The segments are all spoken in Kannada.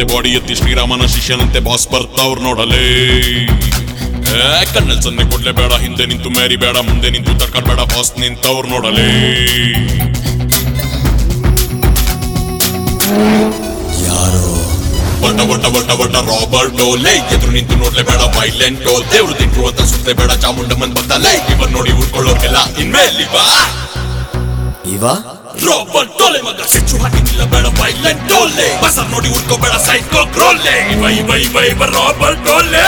ನೋಡದೆ ಬಾಡಿ ಎತ್ತಿ ಶ್ರೀರಾಮನ ಶಿಷ್ಯನಂತೆ ಬಾಸ್ ಬರ್ತಾವ್ರ ನೋಡಲೇ ಏ, ಕಣ್ಣಲ್ ಸನ್ನೆ ಕೊಡ್ಲೆ ಬೇಡ ಹಿಂದೆ ನಿಂತು ಮೇರಿ ಬೇಡ ಮುಂದೆ ನಿಂತು ತಡ್ಕೊಂಡ್ ಬೇಡ ಬಾಸ್ ನಿಂತವ್ರ ನೋಡಲೇ ಯಾರೋ ಬಟ್ಟ ಬಟ್ಟ ಬಟ್ಟ ಬಟ್ಟ ರಾಬರ್ಟ್ ಡೋಲೆ ಎದುರು ನಿಂತು ನೋಡ್ಲೆ ಬೇಡ ವೈಲೆಂಟ್ ದೇವ್ರು ತಿಂಟ್ರು ಅಂತ ಸುತ್ತಲೆ ಬೇಡ ಚಾಮುಂಡಮ್ಮನ್ ಬಂದಲೇ ಇವನ್ ನೋಡಿ ಉಳ್ಕೊಳ್ಳೋಕೆಲ್ಲ ಇನ್ಮೇಲೆ ಬಾ ಇವ ರಾಬರ್ಟ್ ಡೋಲೆ ಮಗ ಸಿಚ್ಚು ಹಾಕಿ ನಿಲ್ಲ ಬೇಡ ವೈಲೆಂಟ್ ಡೋಲೆ ಬಸರ್ ನೋಡಿ ಉಳ್ಕೋಬೇಡ ಸೈಕೋ ಕ್ರೋಲೆ ಇವ ಇವ ಇವ ಇವ ರಾಬರ್ಟ್ ಡೋಲೆ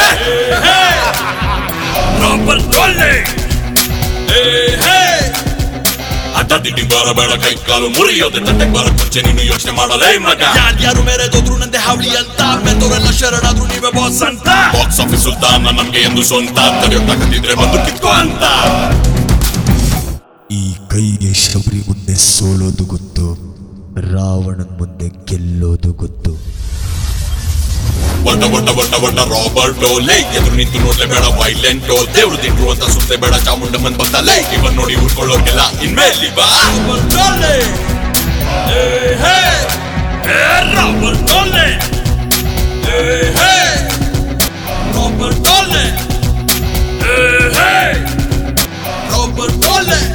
ರಾಬರ್ಟ್ ಡೋಲೆ ಹೇ ಹೇ ಅಡ್ಡ ದಿಡ್ಡಿ ಬರಬೇಡ ಕೈ ಕಾಲು ಮುರಿಯೋದೆ ತಂದೆ ಬರ ಮುಂಚೆ ನೀನು ಯೋಚನೆ ಮಾಡಲೇ ಮಗ ಯಾರ್ಯಾರು ಮೇರೆದೋದ್ರು ನಂದೆ ಹಾವಳಿ ಅಂತ ಮೆಂದೋರೆಲ್ಲ ಶರಣಾದ್ರು ನೀವೇ ಬಾಸ್ ಅಂತ ಬಾಕ್ಸ್ ಆಫೀಸ್ ಸುಲ್ತಾನ ನಮ್ಗೆ ಎಂದು ಸ್ವಂತ ತಡೆಯೋಕ್ಕಾಗದಿದ್ರೆ ಬಂದು ಕಿತ್ಕೋ ಅಂತ ಈ ಕೈಗೆ ಶಬರಿ ಮುಂದೆ ಸೋಲೋದು ಗೊತ್ತು ರಾವಣನ್ ಮುಂದೆ ಗೆಲ್ಲೋದು ಗೊತ್ತು ಬಟ್ಟ ಬಟ್ಟ ಬಟ್ಟ ಬಟ್ಟ ರಾಬರ್ಟ್ ಡೋಲೆ ಎದುರು ನಿಂತು ನೋಡ್ಲೆ ಬೇಡ ವೈಲೆಂಟ್ ದೇವ್ರು ತಿಂಟ್ರು ಅಂತ ಸುತ್ತೆ ಬೇಡ ಚಾಮುಂಡಮ್ಮನ್ ಬಂದಲೇ ಇವನ್ ನೋಡಿ ಉಳ್ಕೊಳ್ಳೋಕೆಲ್ಲ ಇನ್ಮೇಲೆ ಬಾ ರಾಬರ್ಟ್ ಡೋಲೆ ಏ ಹೇ ಏ ರಾಬರ್ಟ್ ಡೋಲೆ ಏ ಹೇ ರಾಬರ್ಟ್ ಡೋಲೆ ಏ ಹೇ ರಾಬರ್ಟ್ ಡೋಲೆ